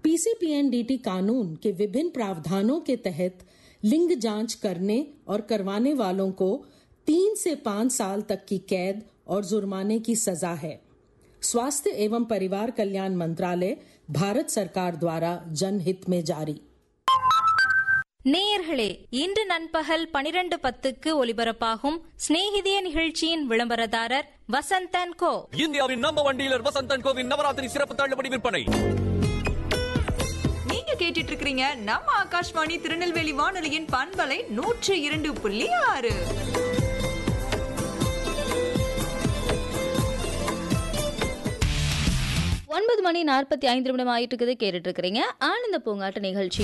PCPNDT कानून के विभिन्न प्रावधानों के तहत लिंग जांच करने और करवाने वालों को तीन से पांच साल तक की कैद और जुर्माने की सजा है स्वास्थ्य एवं परिवार कल्याण मंत्रालय भारत सरकार द्वारा जनहित में जारी நேயர்களே இன்று நண்பகல் பனிரெண்டு பத்துக்கு ஒலிபரப்பாகும் சிநேகிதிய நிகழ்ச்சியின் விளம்பரதாரர் வசந்தன் கோ இந்தியாவின் நம்ப வண்டியிலர் வசந்தன் கோவின் நவராத்திரி சிறப்பு தள்ளுபடி விற்பனை நீங்க கேட்டுட்டு இருக்கிறீங்க நம்ம ஆகாஷ்வாணி திருநெல்வேலி வானொலியின் பண்பலை நூற்று இரண்டு புள்ளி ஆறு ஒன்பது மணி நாற்பத்தி ஐந்து நிமிடம் ஆயிட்டு இருக்குது கேட்டுட்டு இருக்கிறீங்க ஆனந்த பூங்காட்ட நிகழ்ச்சி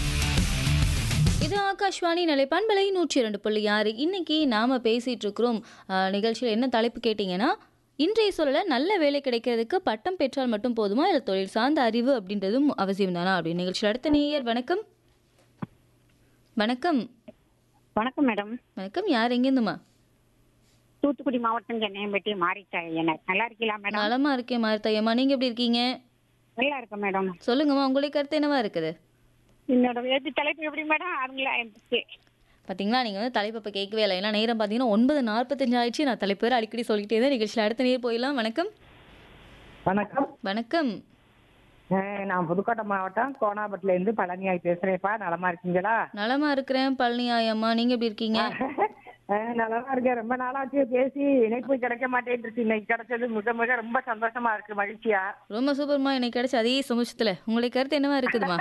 இது ஆகாஷ்வாணி நிலை பண்பலை நூற்றி இரண்டு புள்ளி ஆறு இன்னைக்கு நாம பேசிட்டு இருக்கிறோம் அஹ், நிகழ்ச்சியில் என்ன தலைப்பு கேட்டிங்கன்னா இன்றைய சூழல நல்ல வேலை கிடைக்கிறதுக்கு பட்டம் பெற்றால் மட்டும் போதுமா இல்லை தொழில் சார்ந்த அறிவு அப்படின்றதும் அவசியம் தானா அப்படின்னு நிகழ்ச்சியில் அடுத்த நேயர் வணக்கம் வணக்கம் வணக்கம் மேடம் வணக்கம் யார் எங்கேருந்துமா தூத்துக்குடி மாவட்டம் சென்னையம்பட்டி மாறிட்டாய் என்ன நல்லா இருக்கீங்களா மேடம் நலமா இருக்கேன் மார்த்தையம்மா நீங்க எப்படி இருக்கீங்க நல்லா இருக்கேன் மேடம் சொல்லுங்கம்மா உங்களுக்கு கருத்து என்னவா இருக்குது என்னோட எது தலைப்பு எப்படி மேடம் அவங்களா இருந்துச்சு பார்த்தீங்களா நீங்கள் வந்து தலைப்பு இப்போ கேட்கவே இல்லை ஏன்னா நேரம் பார்த்தீங்கன்னா ஒன்பது நாற்பத்தஞ்சு ஆயிடுச்சு நான் தலைப்பு வேறு அடிக்கடி சொல்லிக்கிட்டே தான் நிகழ்ச்சியில் அடுத்த நேர் போயிடலாம் வணக்கம் வணக்கம் வணக்கம் அஹ் நான் புதுக்கோட்டை மாவட்டம் கோணாபட்டில இருந்து பழனியாய் பேசுறேன்ப்பா நலமா இருக்கீங்களா நலமா இருக்கிறேன் பழனி ஆயம்மா நீங்கள் எப்படி இருக்கீங்க அஹ் நலமா இருக்கேன் ரொம்ப நாளாச்சு பேசி இணைப்பு கிடைக்க மாட்டேன்ருச்சு இன்னைக்கு கிடைச்சது மிக மிக ரொம்ப சந்தோஷமா இருக்கு மகிழ்ச்சியா ரொம்ப சூப்பர்மா எனக்கு கிடைச்ச அதே சமூகத்தில் உங்களுக்கு கருத்து என்னவா இருக்குதுமா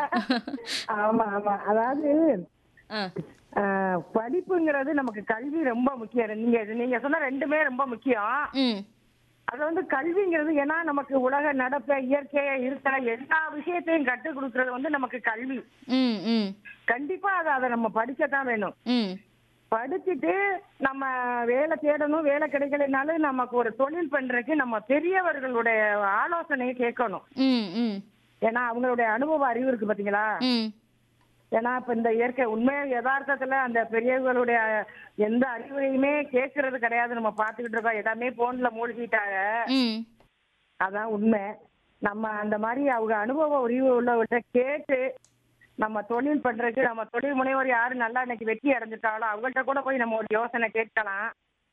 ஆமா ஆமா அதாவது ஆ அஹ் படிப்புங்கிறது நமக்கு கல்வி ரொம்ப முக்கியம் நீங்க நீங்க சொன்ன ரெண்டுமே ரொம்ப முக்கியம் ம் அது வந்து கல்விங்கிறது ஏன்னா நமக்கு உலக நடப்ப இயற்கையா இருக்கிற எல்லா விஷயத்தையும் கற்றுக் கொடுக்கறது வந்து நமக்கு கல்வி ம் ம் கண்டிப்பா அதை அதை நம்ம படிக்கத்தான் வேணும் ம் படிச்சுட்டு நம்ம வேலை தேடணும் வேலை கிடைக்கலைனாலும் நமக்கு ஒரு தொழில் பண்றதுக்கு நம்ம பெரியவர்களுடைய ஆலோசனையை கேட்கணும் ம் ம் ஏன்னா அவங்களுடைய அனுபவ அறிவு இருக்கு பாத்தீங்களா ம் ஏன்னா இப்ப இந்த இயற்கை உண்மையா யதார்த்தத்துல அந்த பெரியவர்களுடைய எந்த அறிவுரையுமே கேட்கறது கிடையாது நம்ம பாத்துக்கிட்டு இருக்கோம் எல்லாமே போன்ல மூழ்கிட்டாங்க ம் அதான் உண்மை நம்ம அந்த மாதிரி அவங்க அனுபவ அறிவு உள்ளவர்கிட்ட கேட்டு நம்ம தொழில் பண்றதுக்கு நம்ம தொழில் முனைவர் யாரு நல்லா இன்னைக்கு வெற்றி அடைஞ்சிட்டாலோ அவங்கள்ட்ட கூட போய் நம்ம ஒரு யோசனை கேட்கலாம்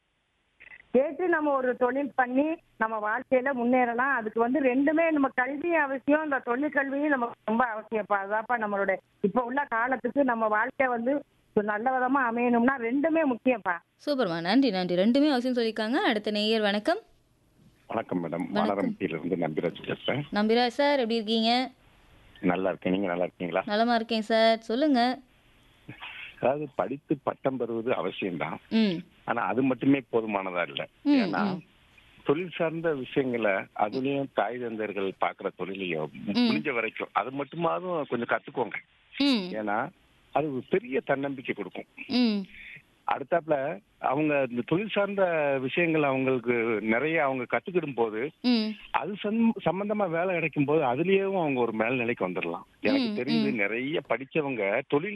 கேட்டு நம்ம ஒரு தொழில் பண்ணி நம்ம வாழ்க்கையில முன்னேறலாம் அதுக்கு வந்து ரெண்டுமே நம்ம கல்வி அவசியம் இந்த தொழில் கல்வியும் நமக்கு ரொம்ப அவசியம்ப்பா அதாப்பா நம்மளோட இப்ப உள்ள காலத்துக்கு நம்ம வாழ்க்கை வந்து ஒரு நல்ல விதமா அமையணும்னா ரெண்டுமே முக்கியம்ப்பா சூப்பர்மா நன்றி நன்றி ரெண்டுமே அவசியம் சொல்லியிருக்காங்க அடுத்த நேயர் வணக்கம் வணக்கம் மேடம் மாநகரம்பட்டியில இருந்து நம்பிராஜ் பேசுறேன் நம்பிராஜ் சார் எப்படி இருக்கீங்க நல்லா இருக்கேன் நீங்க நல்லா இருக்கீங்களா நலமா இருக்கேன் சார் சொல்லுங்க அதாவது படித்து பட்டம் பெறுவது அவசியம்தான் ம் ஆனா அது மட்டுமே போதுமானதா இல்ல ம், ஏன்னா ம். தொழில் சார்ந்த விஷயங்களை அதுலயும் தாய் தந்தர்கள் பாக்குற தொழிலையும் முடிஞ்ச வரைக்கும் அது மட்டுமாவது கொஞ்சம் கத்துக்கோங்க ம் ஏன்னா அது ஒரு பெரிய தன்னம்பிக்கை கொடுக்கும் ம் அடுத்தாப்புல அவங்க இந்த தொழில் சார்ந்த விஷயங்கள் அவங்களுக்கு நிறைய அவங்க கத்துக்கிடும் போது ம் அது சம்- சம்பந்தமா வேலை கிடைக்கும் போது அதுலயும் அவங்க ஒரு மேல்நிலைக்கு வந்துடலாம் எனக்கு ம், தெரிஞ்சு ம். நிறைய படிச்சவங்க தொழில்